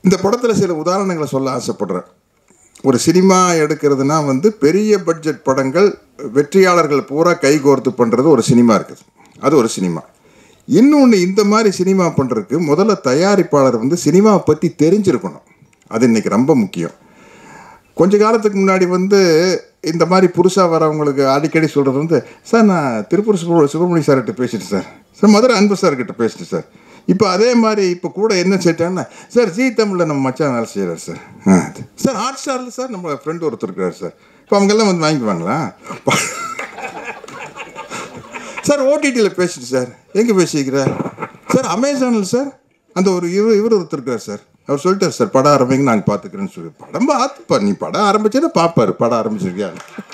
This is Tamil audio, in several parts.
இந்த படத்தில் சில உதாரணங்களை சொல்ல ஆசைப்படுறேன் ஒரு சினிமா எடுக்கிறதுனா வந்து பெரிய பட்ஜெட் படங்கள் வெற்றியாளர்கள் பூரா கைகோர்த்து பண்ணுறது ஒரு சினிமா இருக்குது அது ஒரு சினிமா இன்னொன்று இந்த மாதிரி சினிமா பண்ணுறதுக்கு முதல்ல தயாரிப்பாளர் வந்து சினிமாவை பற்றி தெரிஞ்சிருக்கணும் அது இன்னைக்கு ரொம்ப முக்கியம் கொஞ்ச காலத்துக்கு முன்னாடி வந்து இந்த மாதிரி புதுசாக வரவங்களுக்கு அடிக்கடி சொல்கிறது வந்து சார் நான் திருப்பூர் சுப்ர சுப்பிரமணிய சார்கிட்ட பேசிட்டேன் சார் சார் மதுரை அன்பு சார்கிட்ட பேசிட்டேன் சார் இப்போ அதே மாதிரி இப்போ கூட என்ன செய்யிட்டாங்கன்னா சார் ஜி தமிழில் நம்ம மச்சான் வேலை செய்கிறார் சார் ஆ சார் ஹாட் ஸ்டாரில் சார் நம்ம ஃப்ரெண்டு ஒருத்தர் இருக்கார் சார் இப்போ அவங்கெல்லாம் வந்து வாங்கிக்குவாங்களா சார் ஓடிடியில் பேசிட்டு சார் எங்கே பேசிக்கிறார் சார் அமேசானில் சார் அந்த ஒரு இவர் இவர் ஒருத்தர் இருக்கார் சார் அவர் சொல்லிட்டார் சார் படம் ஆரம்பிங்க நாங்கள் பார்த்துக்கிறேன்னு சொல்லி படம் பார்த்துப்பா நீ படம் ஆரம்பிச்சேன்னா பார்ப்பாரு படம் ஆரம்பிச்சிருக்கியா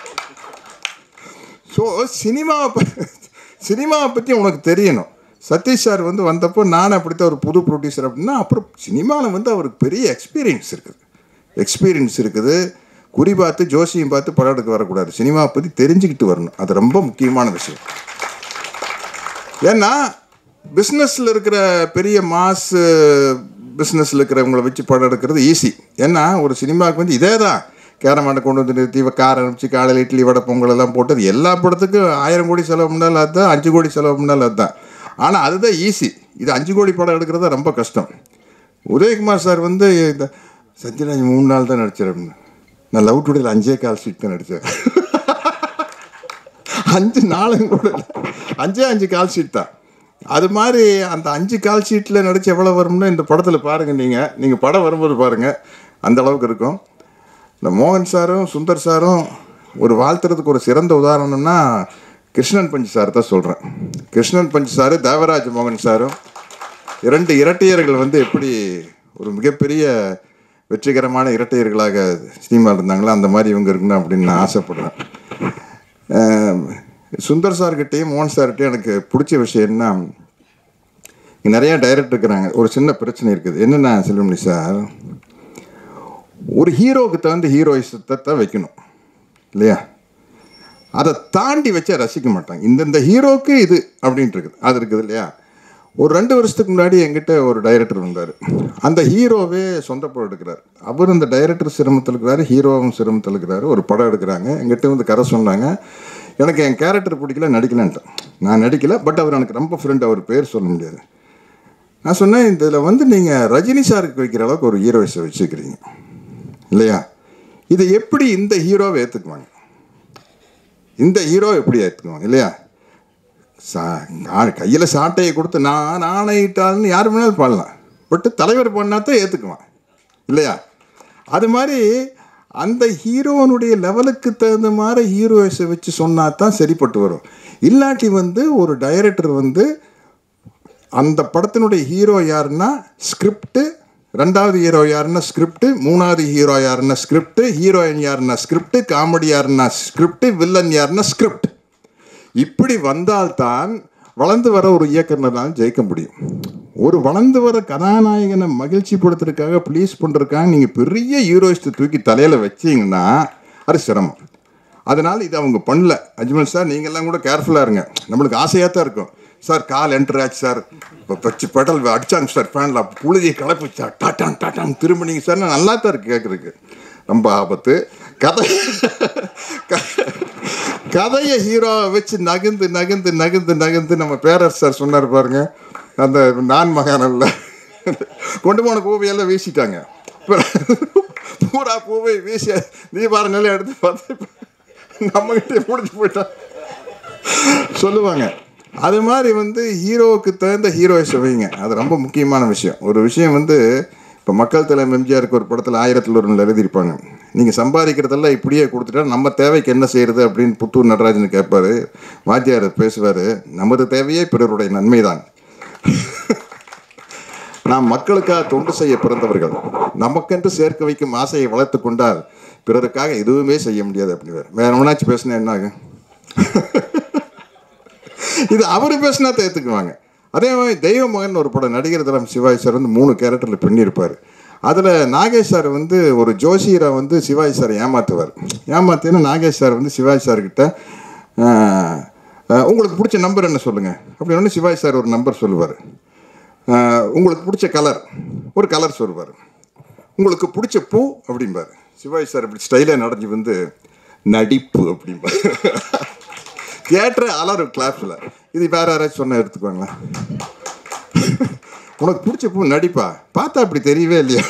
ஸோ சினிமாவை ப- சினிமாவை பற்றி உனக்கு தெரியணும் சதீஷ் சார் வந்து வந்தப்போ நான் அப்படித்தான் ஒரு புது ப்ரொடியூசர் அப்படின்னா அப்புறம் சினிமாவில் வந்து அவருக்கு பெரிய எக்ஸ்பீரியன்ஸ் இருக்குது எக்ஸ்பீரியன்ஸ் இருக்குது குறி பார்த்து ஜோசியம் பார்த்து படம் எடுக்க வரக்கூடாது சினிமாவை பற்றி தெரிஞ்சுக்கிட்டு வரணும் அது ரொம்ப முக்கியமான விஷயம் ஏன்னா பிஸ்னஸில் இருக்கிற பெரிய மாஸ் பிஸ்னஸில் இருக்கிறவங்கள வச்சு படம் எடுக்கிறது ஈஸி ஏன்னா ஒரு சினிமாவுக்கு வந்து இதே தான் கேரமாட்டை கொண்டு வந்து நிறுத்தி கார் அனுப்பிச்சு காலையில் இட்லி வடை பொங்கல் எல்லாம் போட்டு அது எல்லா படத்துக்கும் ஆயிரம் கோடி செலவு பண்ணாலும் அதுதான் அஞ்சு கோடி செலவு பண்ணாலும் அதுதான் ஆனால் அதுதான் ஈஸி இது அஞ்சு கோடி படம் எடுக்கிறது தான் ரொம்ப கஷ்டம் உதயகுமார் சார் வந்து இந்த சத்யராஜ் மூணு நாள் தான் நடிச்சார் அப்படின்னு நான் லவ் டுடேல அஞ்சே கால் சீட் தான் நடித்தேன் அஞ்சு நாளும் கூட இல்லை அஞ்சே அஞ்சு கால் ஷீட் தான் அது மாதிரி அந்த அஞ்சு கால் ஷீட்டில் நடிச்சு எவ்வளோ வரும்னு இந்த படத்தில் பாருங்கள் நீங்கள் நீங்கள் படம் வரும்போது பாருங்கள் அந்த அளவுக்கு இருக்கும் இந்த மோகன் சாரும் சுந்தர் சாரும் ஒரு வாழ்த்துறதுக்கு ஒரு சிறந்த உதாரணம்னா கிருஷ்ணன் பஞ்சு சார் தான் சொல்கிறேன் கிருஷ்ணன் பஞ்சு சார் தேவராஜ் மோகன் சாரும் இரண்டு இரட்டையர்கள் வந்து எப்படி ஒரு மிகப்பெரிய வெற்றிகரமான இரட்டையர்களாக சினிமாவில் இருந்தாங்களோ அந்த மாதிரி இவங்க இருக்கணும் அப்படின்னு நான் ஆசைப்படுறேன் அஹ் சுந்தர் சார்கிட்டையும் மோகன் சார்கிட்டையும் எனக்கு பிடிச்ச விஷயம் என்ன இங்கே நிறையா டைரக்டர் இருக்கிறாங்க ஒரு சின்ன பிரச்சனை இருக்குது என்னென்ன செல்வமணி சார் ஒரு ஹீரோவுக்கு தகுந்த ஹீரோயிசத்தை தான் வைக்கணும் இல்லையா அதை தாண்டி வச்சா ரசிக்க மாட்டாங்க இந்தந்த ஹீரோக்கு இது அப்படின்ட்டு இருக்குது அது இருக்குது இல்லையா ஒரு ரெண்டு வருஷத்துக்கு முன்னாடி எங்கிட்ட ஒரு டைரக்டர் வந்தார் அந்த ஹீரோவே சொந்த படம் எடுக்கிறார் அவர் அந்த டைரக்டர் சிரமத்தில் இருக்கிறாரு ஹீரோவும் சிரமத்தில் இருக்கிறாரு ஒரு படம் எடுக்கிறாங்க எங்கிட்ட வந்து கரை சொன்னாங்க எனக்கு என் கேரக்டர் பிடிக்கல நடிக்கலன்ட்டேன் நான் நடிக்கல பட் அவர் எனக்கு ரொம்ப ஃப்ரெண்ட் அவர் பேர் சொல்ல முடியாது நான் சொன்னேன் இதில் வந்து நீங்கள் ரஜினி சாருக்கு வைக்கிற அளவுக்கு ஒரு ஹீரோயிஸை வச்சுக்கிறீங்க இல்லையா இதை எப்படி இந்த ஹீரோவை ஏற்றுக்குவாங்க இந்த ஹீரோ எப்படி ஏற்றுக்குவாங்க இல்லையா சா கையில் சாட்டையை கொடுத்து நான் ஆணையிட்டால்னு யார் வேணாலும் பாடலாம் பட் தலைவர் பண்ணா தான் ஏற்றுக்குவான் இல்லையா அது மாதிரி அந்த ஹீரோனுடைய லெவலுக்கு தகுந்த மாதிரி ஹீரோஸை வச்சு சொன்னா தான் சரிப்பட்டு வரும் இல்லாட்டி வந்து ஒரு டைரக்டர் வந்து அந்த படத்தினுடைய ஹீரோ யாருன்னா ஸ்கிரிப்டு ரெண்டாவது ஹீரோ யாருன்னா ஸ்கிரிப்ட் மூணாவது ஹீரோ யாருன்னா ஸ்கிரிப்ட் ஹீரோயின் யாருன்னா ஸ்கிரிப்ட் காமெடி யாருன்னா ஸ்கிரிப்ட் வில்லன் யாருன்னா ஸ்கிரிப்ட் இப்படி வந்தால்தான் வளர்ந்து வர ஒரு இயக்குனரால் ஜெயிக்க முடியும் ஒரு வளர்ந்து வர கதாநாயகனை மகிழ்ச்சி படுத்துறதுக்காக ப்ளீஸ் பண்ணுறதுக்காக நீங்கள் பெரிய ஹீரோயிஸ்ட்டை தூக்கி தலையில் வச்சீங்கன்னா அது சிரமம் அதனால் இது அவங்க பண்ணல அஜ்மல் சார் நீங்கள்லாம் கூட கேர்ஃபுல்லாக இருங்க நம்மளுக்கு ஆசையாக தான் இருக்கும் சார் கால் என்டர் ஆச்சு சார் இப்போ பச்சு பெடல் அடிச்சாங்க சார் ஃபேனில் புழுதியை கலப்பிச்சா டாட்டான் டாட்டான் திரும்பினீங்க சார் நல்லா தான் இருக்கு கேட்குறதுக்கு ரொம்ப ஆபத்து கதை கதையை ஹீரோவை வச்சு நகர்ந்து நகர்ந்து நகர்ந்து நகர்ந்து நம்ம பேரரசர் சொன்னார் பாருங்க அந்த நான் மகானல்ல கொண்டு போன பூவையெல்லாம் வீசிட்டாங்க பூரா பூவை வீசி தீபார நிலையை எடுத்து பார்த்து நம்மகிட்டே முடிச்சு போயிட்டான் சொல்லுவாங்க அது மாதிரி வந்து ஹீரோவுக்கு தகுந்த ஹீரோயிஸை வைங்க அது ரொம்ப முக்கியமான விஷயம் ஒரு விஷயம் வந்து இப்போ மக்கள் தலைமை எம்ஜிஆருக்கு ஒரு படத்தில் ஆயிரத்தில் ஒரு நாள் எழுதியிருப்பாங்க நீங்கள் சம்பாதிக்கிறதெல்லாம் இப்படியே கொடுத்துட்டா நம்ம தேவைக்கு என்ன செய்கிறது அப்படின்னு புத்தூர் நடராஜன் கேட்பாரு வாத்தியார் பேசுவார் நமது தேவையே பிறருடைய நன்மைதான் நாம் மக்களுக்காக தொண்டு செய்ய பிறந்தவர்கள் நமக்கென்று சேர்க்க வைக்கும் ஆசையை வளர்த்து கொண்டால் பிறருக்காக எதுவுமே செய்ய முடியாது அப்படின்னு வேற ஒன்றாச்சும் பேசினா என்ன ஆகும் இது அவர் பேசினா தான் ஏற்றுக்குவாங்க அதே மாதிரி தெய்வ மகன் ஒரு படம் நடிகர் தரம் சிவாஜி சார் வந்து மூணு கேரக்டரில் பண்ணியிருப்பார் அதில் நாகேஷ் சார் வந்து ஒரு ஜோசியரை வந்து சிவாஜி சார் ஏமாற்றுவார் ஏமாத்தினா நாகேஷ் சார் வந்து சிவாஜி சார்கிட்ட ஆஹ், ஆஹ், உங்களுக்கு பிடிச்ச நம்பர் என்ன சொல்லுங்கள் அப்படின்னு ஒன்று சிவாஜி சார் ஒரு நம்பர் சொல்லுவார் உங்களுக்கு பிடிச்ச கலர் ஒரு கலர் சொல்லுவார் உங்களுக்கு பிடிச்ச பூ அப்படிம்பாரு சிவாஜி சார் இப்படி ஸ்டைலாக நடந்து வந்து நடிப்பு அப்படிம்பாரு தியேட்டர் அலரும் கிளாஸில் இது வேற யாராச்சும் சொன்ன எடுத்துக்கோங்களேன் உனக்கு பிடிச்ச பூ நடிப்பா பார்த்தா அப்படி தெரியவே இல்லையா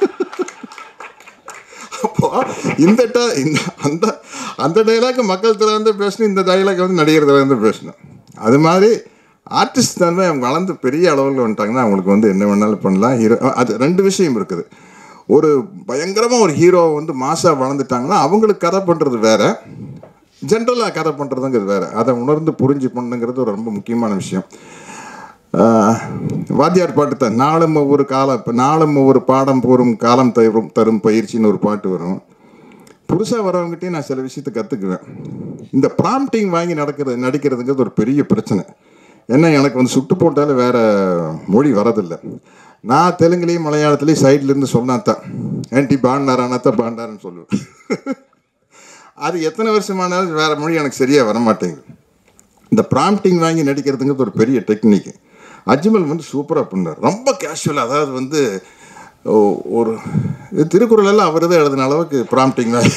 அப்போ இந்த ட- இந்த அந்த அந்த டைலாக் மக்கள் தர வந்து பேசணும் இந்த டைலாக் வந்து நடிகர் தர வந்து பேசணும் அது மாதிரி ஆர்டிஸ்ட் தானே அவங்க வளர்ந்து பெரிய அளவில் வந்துட்டாங்கன்னா அவங்களுக்கு வந்து என்ன வேணாலும் பண்ணலாம் ஹீரோ அது ரெண்டு விஷயம் இருக்குது ஒரு பயங்கரமாக ஒரு ஹீரோ வந்து மாசாக வளர்ந்துட்டாங்கன்னா அவங்களுக்கு கதை பண்ணுறது வேற ஜென்ரலாக கதை பண்ணுறதுங்கிறது வேற அதை உணர்ந்து புரிஞ்சு பண்ணுங்கிறது ஒரு ரொம்ப முக்கியமான விஷயம் ஆஹ், வாத்தியார் பாட்டு தான் நாளும் ஒவ்வொரு காலம் இப்போ நாளும் ஒவ்வொரு பாடம் போரும் காலம் தரும் தரும் பயிற்சின்னு ஒரு பாட்டு வரும் புதுசாக வரவங்ககிட்டயும் நான் சில விஷயத்தை கற்றுக்குவேன் இந்த ப்ராம்ப்டிங் வாங்கி நடக்கிறது நடிக்கிறதுங்கிறது ஒரு பெரிய பிரச்சனை ஏன்னா எனக்கு வந்து சுட்டு போட்டாலும் வேற மொழி வரதில்லை நான் தெலுங்குலேயும் மலையாளத்துலேயும் சைட்லேருந்து சொன்னாதான் ஏன்டி பாண்டாரானாத்தான் பாண்டாரன்னு சொல்லுவேன் அது எத்தனை வருஷமானாலும் வேற மொழி எனக்கு சரியாக வர மாட்டேங்குது இந்த ப்ராம்ப்டிங் வாங்கி நடிக்கிறதுங்கிறது ஒரு பெரிய டெக்னிக் அஜ்மல் வந்து சூப்பராக பண்ணார் ரொம்ப கேஷுவல் அதாவது வந்து ஓ- ஒரு இது திருக்குறள் எல்லாம் அவர் தான் எழுதின அளவுக்கு ப்ராம்ப்டிங் வாங்கி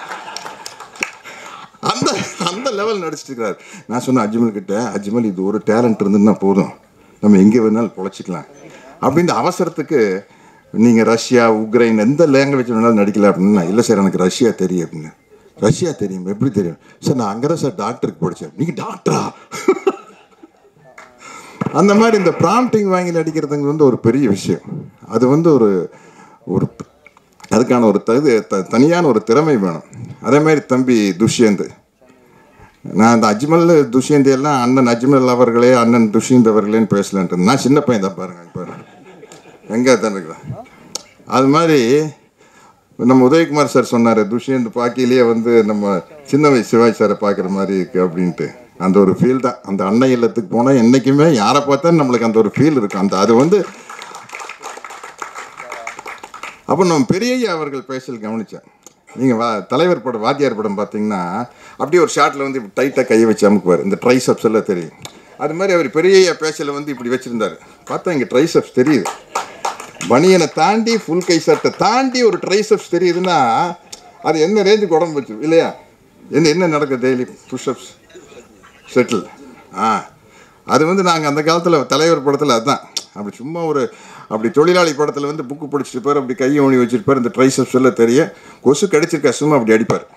அந்த அந்த லெவல் நடிச்சிட்டு இருக்கிறார் நான் சொன்னேன் அஜ்மல் கிட்ட அஜ்மல் இது ஒரு டேலண்ட் இருந்துன்னா போதும் நம்ம எங்கே வேணாலும் பொழைச்சிக்கலாம் அப்படின்ற அவசரத்துக்கு நீங்கள் ரஷ்யா உக்ரைன் எந்த லாங்குவேஜ் வேணாலும் நடிக்கலாம் அப்படின்னா இல்லை சார் எனக்கு ரஷ்யா தெரியும் அப்படின்னு ரஷ்யா தெரியும் எப்படி தெரியும் சார் நான் அங்கே தான் சார் டாக்டருக்கு படித்தேன் நீங்கள் டாக்டரா அந்த மாதிரி இந்த ப்ராம்ப்டிங் வாங்கி நடிக்கிறதுங்க வந்து ஒரு பெரிய விஷயம் அது வந்து ஒரு ஒரு அதுக்கான ஒரு தகுதி த- தனியான ஒரு திறமை வேணும் அதே மாதிரி தம்பி துஷ்யந்த் நான் அந்த அஜ்மல் துஷ்யந்த் எல்லாம் அண்ணன் அஜ்மல் அவர்களே அண்ணன் துஷ்யந்த் அவர்களேன்னு பேசலான்ட்டு நான் சின்ன பையன் தான் பாருங்க பாருங்க எங்கே தான் இருக்கிறேன் அது மாதிரி நம்ம உதயகுமார் சார் சொன்னார் துஷ்யந்த் பாக்கிலேயே வந்து நம்ம சின்ன வயசு சிவாஜி சாரை பார்க்குற மாதிரி இருக்கு அப்படின்ட்டு அந்த ஒரு ஃபீல் தான் அந்த அன்னை இல்லத்துக்கு போனால் என்றைக்குமே யாரை பார்த்தா நம்மளுக்கு அந்த ஒரு ஃபீல் இருக்கும் அந்த அது வந்து அப்போ நம்ம பெரியய்யா அவர்கள் பேசல் கவனித்தேன் நீங்கள் வா தலைவர் படம் வாத்தியார் படம் பார்த்தீங்கன்னா அப்படியே ஒரு ஷாட்டில் வந்து இப்படி டைட்டாக கையை வச்சு அமுக்குவார் இந்த ட்ரைசப்ஸ் எல்லாம் தெரியும் அது மாதிரி அவர் பெரியய்யா பேசல வந்து இப்படி வச்சுருந்தார் பார்த்தா இங்கே ட்ரைசப்ஸ் தெரியுது பனியனை தாண்டி ஃபுல் கை சட்டை தாண்டி ஒரு ட்ரைசப்ஸ் தெரியுதுன்னா அது என்ன ரேஞ்சுக்கு உடம்பு வச்சு இல்லையா என்ன என்ன நடக்குது டெய்லி புஷ்அப்ஸ் செட்டில் ஆ அது வந்து நாங்கள் அந்த காலத்தில் தலைவர் படத்தில் அதுதான் அப்படி சும்மா ஒரு அப்படி தொழிலாளி படத்தில் வந்து புக்கு படிச்சுட்டு இருப்பார் அப்படி கையை ஊனி வச்சிருப்பார் இந்த ட்ரைசப்ஸ் எல்லாம் தெரிய கொசு கடிச்சிருக்கா சும்மா அப்படி அடிப்பார்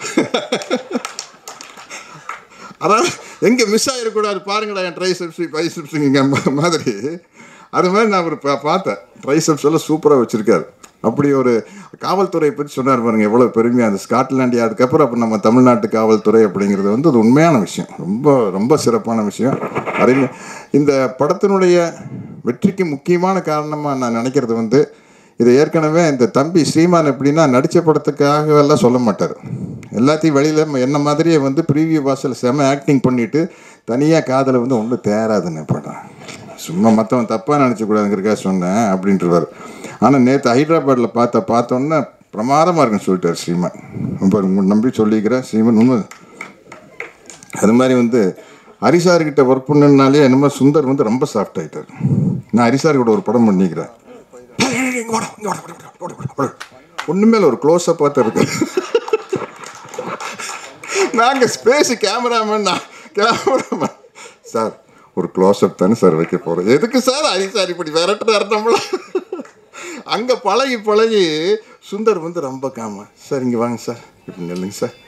அதான் எங்கே மிஸ் ஆகிடக்கூடாது பாருங்கடா என் ட்ரைசப்ஸ் பைசப்ஸுங்க மாதிரி அது மாதிரி நான் ஒரு பா- பார்த்தேன் ட்ரைசப்ஸ் எல்லாம் சூப்பராக வச்சுருக்காரு அப்படி ஒரு காவல்துறையை பற்றி சொன்னார் பாருங்க எவ்வளோ பெருமையாக அந்த ஸ்காட்லாண்டு அதுக்கப்புறம் அப்போ நம்ம தமிழ்நாட்டு காவல்துறை அப்படிங்கிறது வந்து அது உண்மையான விஷயம் ரொம்ப ரொம்ப சிறப்பான விஷயம் அதே இந்த படத்தினுடைய வெற்றிக்கு முக்கியமான காரணமாக நான் நினைக்கிறது வந்து இது ஏற்கனவே இந்த தம்பி ஸ்ரீமான் எப்படின்னா நடித்த படத்துக்காக எல்லாம் சொல்ல மாட்டார் எல்லாத்தையும் வெளியில் என்ன மாதிரியே வந்து ப்ரீவியூ வாசல் செம ஆக்டிங் பண்ணிட்டு தனியாக காதலை வந்து ஒன்றும் தேராதுன்னு படம் சும்மா மற்றவன் தப்பாக நினச்சக்கூடாதுங்கிறக்காக சொன்னேன் அப்படின்றவர் ஆனால் நேற்று ஹைதராபாத்தில் பார்த்த பார்த்தோன்னே பிரமாதமாக இருக்குன்னு சொல்லிட்டார் ஸ்ரீமான் ரொம்ப உங்களை நம்பி சொல்லிக்கிறேன் ஸ்ரீமான் உண்மை அது மாதிரி வந்து ஹரிசார்கிட்ட ஒர்க் பண்ணனாலே என்னமோ சுந்தர் வந்து ரொம்ப சாஃப்ட் ஆகிட்டார் நான் ஹரிசார் கூட ஒரு படம் பண்ணிக்கிறேன் ஒன்றுமே ஒரு க்ளோஸ் அப் பார்த்து இருக்கு நாங்கள் ஸ்பேஸ் கேமராமேன் நான் கேமராமேன் சார் ஒரு க்ளோஸ் அப் தானே சார் வைக்க போகிறோம் எதுக்கு சார் ஹரிசார் இப்படி விரட்டுறாரு நம்மள அங்கே பழகி பழகி சுந்தர் வந்து ரொம்ப காமா சார் இங்கே வாங்க சார் இப்படி நில்லுங்க சார்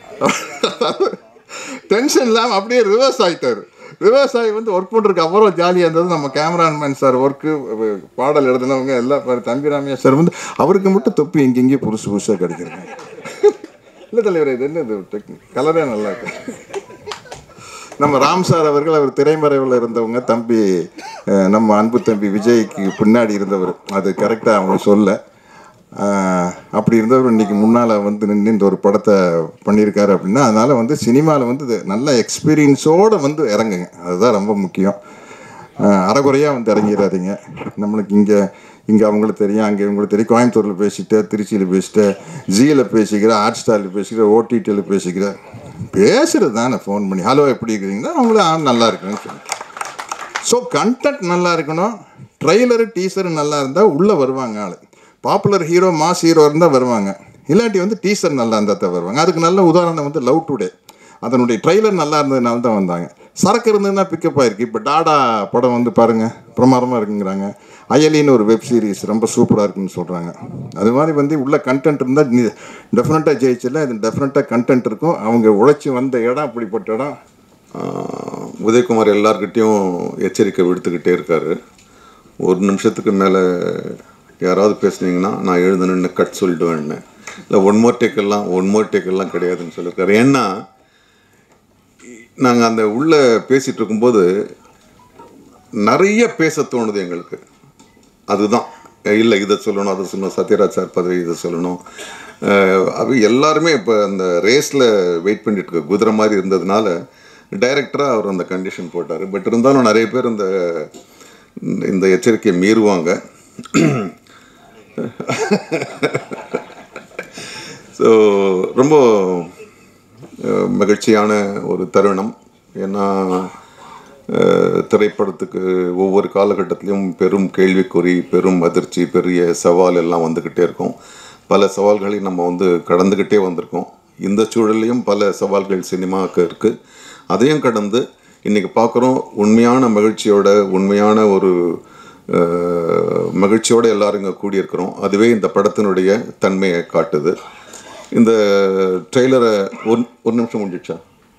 டென்ஷன் இல்லாமல் அப்படியே ரிவர்ஸ் ஆகிட்டார் ரிவர்ஸ் ஆகி வந்து ஒர்க் பண்ணுறதுக்கு அவ்வளோ ஜாலியாக இருந்தது நம்ம கேமராமேன் சார் ஒர்க்கு பாடல் எழுதினவங்க எல்லாம் பாரு தம்பி ராமையா சார் வந்து அவருக்கு மட்டும் தொப்பி எங்கெங்கேயும் புதுசு புதுசாக கிடைக்கிறாங்க இல்லை தலைவர் இது என்ன இது டெக்னிக் கலரே நல்லா இருக்கு நம்ம ராம் சார் அவர்கள் அவர் திரைமறைவில் இருந்தவங்க தம்பி அஹ், நம்ம அன்பு தம்பி விஜய்க்கு பின்னாடி இருந்தவர் அது கரெக்டாக அவங்க சொல்ல அஹ், அப்படி இருந்தவர் இன்னைக்கு முன்னால் வந்து நின்று இந்த ஒரு படத்தை பண்ணியிருக்காரு அப்படின்னா அதனால் வந்து சினிமாவில் வந்து இது நல்ல எக்ஸ்பீரியன்ஸோடு வந்து இறங்குங்க அதுதான் ரொம்ப முக்கியம் அஹ், அரைகுறையாக வந்து இறங்கிடாதீங்க நம்மளுக்கு இங்கே இங்கே அவங்களுக்கு தெரியும் அங்கே இவங்களுக்கு தெரியும் கோயம்புத்தூரில் பேசிட்டேன் திருச்சியில் பேசிட்டேன் ஜியில் பேசிக்கிறேன் ஹாட் ஸ்டாரில் பேசிக்கிறேன் ஓடிடியில் பேசிக்கிறேன் பேசுகிறது தானே ஃபோன் பண்ணி ஹலோ எப்படி இருக்கிறீங்கன்னா அவங்களும் ஆ நல்லா இருக்குன்னு சொல்லி ஸோ கண்டென்ட் நல்லா இருக்கணும் ட்ரெய்லரு டீசரு நல்லா இருந்தால் உள்ளே வருவாங்க ஆள் பாப்புலர் ஹீரோ மாஸ் ஹீரோ இருந்தால் வருவாங்க இல்லாட்டி வந்து டீசர் நல்லா இருந்தால் தான் வருவாங்க அதுக்கு நல்ல உதாரணம் வந்து லவ் டுடே அதனுடைய ட்ரெய்லர் நல்லா இருந்ததுனால தான் வந்தாங்க சரக்கு இருந்ததுன்னா பிக்கப் ஆயிருக்கு இப்போ டாடா படம் வந்து பாருங்கள் பிரமாதமாக இருக்குங்கிறாங்க அயலின்னு ஒரு வெப் சீரிஸ் ரொம்ப சூப்பராக இருக்குன்னு சொல்கிறாங்க அது மாதிரி வந்து உள்ள கண்டென்ட் இருந்தால் நீ டெஃபினட்டாக ஜெயிச்சில்ல இது டெஃபினட்டாக கண்டென்ட் இருக்கும் அவங்க உழைச்சி வந்த இடம் அப்படிப்பட்ட இடம் ஆஹ் உதயகுமார் எல்லார்கிட்டேயும் எச்சரிக்கை விடுத்துக்கிட்டே இருக்காரு ஒரு நிமிஷத்துக்கு மேலே யாராவது பேசுனீங்கன்னா நான் எழுந்து நின்று கட் சொல்லிடுவேன்னு இல்லை ஒன் மோர் டேக் எல்லாம் ஒன் மோர் டேக் எல்லாம் கிடையாதுன்னு சொல்லியிருக்காரு ஏன்னா நாங்கள் அந்த உள்ளே பேசிகிட்டு இருக்கும்போது நிறைய பேச தோணுது எங்களுக்கு அதுதான் இல்லை இதை சொல்லணும் அதை சொல்லணும் சத்யராஜ் சார் பதவி இதை சொல்லணும் அஹ் அது எல்லாருமே இப்போ அந்த ரேஸில் வெயிட் பண்ணிட்டு இருக்க குதிரை மாதிரி இருந்ததுனால டைரக்டராக அவர் அந்த கண்டிஷன் போட்டார் பட் இருந்தாலும் நிறைய பேர் இந்த இந்த எச்சரிக்கையை மீறுவாங்க ஸோ ரொம்ப அஹ், மகிழ்ச்சியான ஒரு தருணம் ஏன்னா அஹ், திரைப்படத்துக்கு ஒவ்வொரு காலகட்டத்திலையும் பெரும் கேள்விக்குறி பெரும் அதிர்ச்சி பெரிய சவால் எல்லாம் வந்துக்கிட்டே இருக்கும் பல சவால்களை நம்ம வந்து கடந்துக்கிட்டே வந்திருக்கோம் இந்த சூழல்லையும் பல சவால்கள் சினிமாவுக்கு இருக்குது அதையும் கடந்து இன்றைக்கி பார்க்குறோம் உண்மையான மகிழ்ச்சியோட உண்மையான ஒரு அஹ், மகிழ்ச்சியோட எல்லாரும் இங்கே கூடியிருக்கிறோம் அதுவே இந்த படத்தினுடைய தன்மையை காட்டுது இந்த ட்ரெய்லரை ஒரு ஒரு நிமிஷம் முடிஞ்சிடுச்சா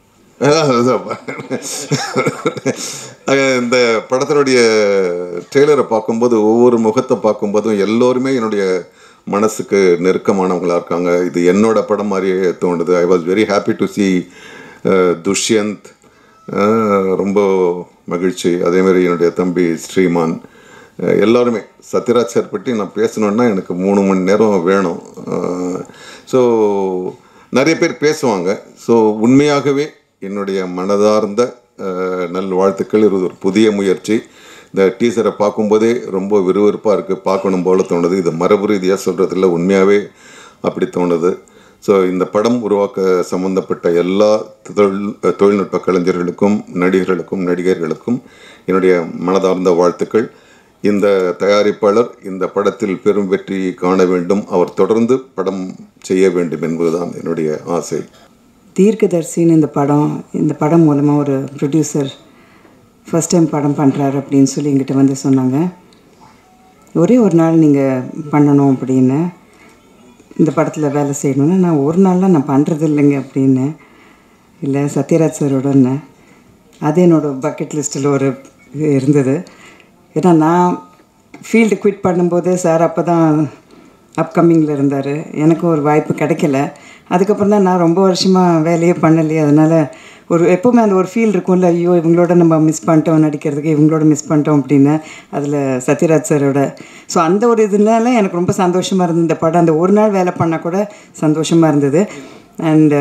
அஹ் இந்த படத்தினுடைய ட்ரெய்லரை பார்க்கும்போது ஒவ்வொரு முகத்தை பார்க்கும்போதும் எல்லோருமே என்னுடைய மனசுக்கு நெருக்கமானவங்களா இருக்காங்க இது என்னோட படம் மாதிரியே தோணுது I was very happy to see Dushyanth ah ரொம்ப மகிழ்ச்சி அதேமாதிரி என்னுடைய தம்பி ஸ்ரீமான் அஹ் எல்லாருமே சத்யராஜ் சார் பற்றி நான் பேசணுன்னா எனக்கு மூணு மணி நேரம் வேணும் ஸோ நிறைய பேர் பேசுவாங்க ஸோ உண்மையாகவே என்னுடைய மனதார்ந்த அஹ், நல்வாழ்த்துக்கள் இது ஒரு புதிய முயற்சி இந்த டீசரை பார்க்கும்போதே ரொம்ப விறுவிறுப்பாக இருக்குது பார்க்கணும் போல தோணுது இது மரபு ரீதியாக சொல்கிறதில்ல உண்மையாகவே அப்படி தோணுது ஸோ இந்த படம் உருவாக்க சம்பந்தப்பட்ட எல்லா தொழில் தொழில்நுட்ப கலைஞர்களுக்கும் நடிகர்களுக்கும் நடிகர்களுக்கும் என்னுடைய மனதார்ந்த வாழ்த்துக்கள் இந்த தயாரிப்பாளர் இந்த படத்தில் பெரும் வெற்றி காண வேண்டும் அவர் தொடர்ந்து படம் செய்ய வேண்டும் என்பதுதான் என்னுடைய ஆசை தீர்க்கதரிசின்னு இந்த படம் இந்த படம் மூலமாக ஒரு ப்ரொடியூசர் ஃபஸ்ட் டைம் படம் பண்ணுறாரு அப்படின்னு சொல்லி எங்கிட்ட வந்து சொன்னாங்க ஒரே ஒரு நாள் நீங்கள் பண்ணணும் அப்படின்னு இந்த படத்தில் வேலை செய்யணும்னா நான் ஒரு நாள்லாம் நான் பண்ணுறது இல்லைங்க அப்படின்னு இல்லை சத்யராஜ் சாரோடன்னு அது என்னோடய பக்கெட் லிஸ்ட்டில் ஒரு இது இருந்தது ஏன்னா நான் ஃபீல்டு குவிட் பண்ணும்போது சார் அப்போ தான் அப்கமிங்கில் இருந்தார் எனக்கும் ஒரு வாய்ப்பு கிடைக்கல அதுக்கப்புறம் தான் நான் ரொம்ப வருஷமாக வேலையே பண்ணலையே அதனால் ஒரு எப்போவுமே அந்த ஒரு ஃபீல் இருக்கும்ல ஐயோ இவங்களோட நம்ம மிஸ் பண்ணிட்டோம் நடிக்கிறதுக்கு இவங்களோட மிஸ் பண்ணிட்டோம் அப்படின்னு அதில் சத்யராஜ் சாரோட ஸோ அந்த ஒரு இதனால எனக்கு ரொம்ப சந்தோஷமாக இருந்தது இந்த படம் அந்த ஒரு நாள் வேலை பண்ணால் கூட சந்தோஷமாக இருந்தது அண்ட்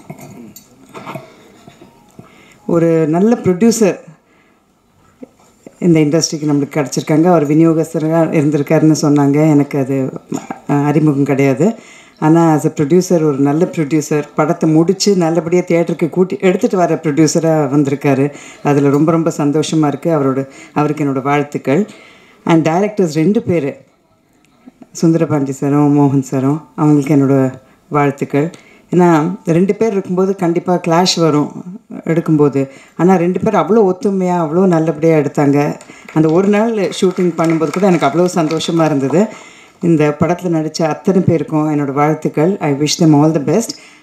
ஒரு நல்ல ப்ரொடியூசர் இந்த இண்டஸ்ட்ரிக்கு நம்மளுக்கு கிடச்சிருக்காங்க அவர் விநியோகஸ்தராக இருந்திருக்காருன்னு சொன்னாங்க எனக்கு அது அஹ், அறிமுகம் கிடையாது ஆனால் ஆஸ் அ ப்ரொடியூசர் ஒரு நல்ல ப்ரொடியூசர் படத்தை முடித்து நல்லபடியாக தியேட்டருக்கு கூட்டி எடுத்துகிட்டு வர ப்ரொடியூசராக வந்திருக்காரு அதில் ரொம்ப ரொம்ப சந்தோஷமாக இருக்குது அவரோட அவருக்கு என்னோடய வாழ்த்துக்கள் அண்ட் டைரக்டர்ஸ் ரெண்டு பேர் சுந்தரபாண்டி சாரும் மோகன் சாரும் அவங்களுக்கு என்னோட வாழ்த்துக்கள் ஏன்னா ரெண்டு பேர் இருக்கும்போது கண்டிப்பாக கிளாஷ் வரும் எடுக்கும்போது ஆனால் ரெண்டு பேர் அவ்வளோ ஒத்துமையாக அவ்வளோ நல்லபடியாக எடுத்தாங்க அந்த ஒரு நாள் ஷூட்டிங் பண்ணும்போது கூட எனக்கு அவ்வளோ சந்தோஷமாக இருந்தது இந்த படத்தில் நடித்த அத்தனை பேருக்கும் என்னோடய வாழ்த்துக்கள் I wish them all the best